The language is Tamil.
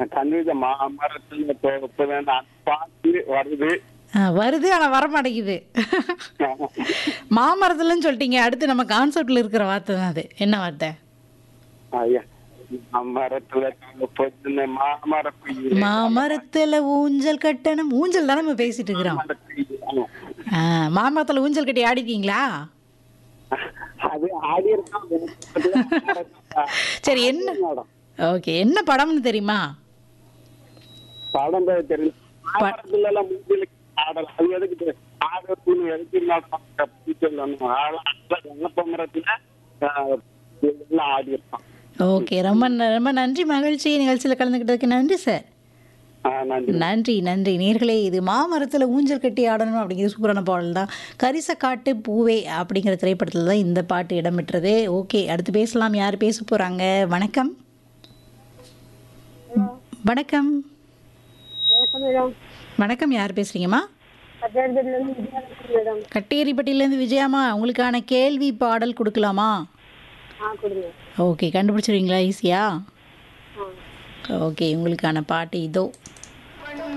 கண்டுபிடிச்ச மாமரத்துல தோப்புதான் அந்த பாட்டு வருது ஆ, வருது ஆனால் வர மாட்டேங்குது மாமரத்துலன்னு சொல்லிட்டீங்க அடுத்து நம்ம கான்செப்ட்ல இருக்கிற வார்த்தை தான் அது என்ன வார்த்தை ஐயா மாமரத்துல தோப்புன்னு மாமர குயில் மாமரத்துல ஊஞ்சல் கட்டணும் ஊஞ்சல் தானே நம்ம பேசிட்டு இருக்கிறோம் ஆ, மாமரத்துல ஊஞ்சல் கட்டி ஆடிருக்கீங்களா அது ஆடி இருக்கோம் சரி என்ன ஓகே என்ன படம்னு தெரியுமா படம் பேர் தெரியல மாமரத்துல எல்லாம் மூஞ்சில ஆடலாம் அது எதுக்கு தெரியல? ஆடத்துன்னு எதுக்கு நான் சொல்லணும் வெள்ளப்ப மரத்துல ஆஹ், எல்லாம் ஆடி இருப்பான் ஓகே ரொம்ப ந- ரொம்ப நன்றி மகிழ்ச்சி நிகழ்ச்சியில் கலந்துக்கிட்டதுக்கு நன்றி சார் ஆஹ் நன்றி நன்றி நன்றி நேர்களே இது மாமரத்தில் ஊஞ்சல் கட்டி ஆடணும் அப்படிங்கிற சூப்பரான பாடல் தான் கரிச காட்டு பூவே அப்படிங்கிற திரைப்படத்தில் தான் இந்த பாட்டு இடம்பெற்றது ஓகே அடுத்து பேசலாம் யார் பேச போகிறாங்க வணக்கம் வணக்கம் வணக்கம் யார் பேசுகிறீங்கம்மா மேடம் கட்டேரிப்பட்டியிலேருந்து விஜயாம்மா உங்களுக்கான கேள்வி பாடல் கொடுக்கலாமா ஆ கொடுங்க ஓகே கண்டுபிடிச்சிருவீங்களா ஈஸியா ஆ ஓகே உங்களுக்கான பாட்டு இதோ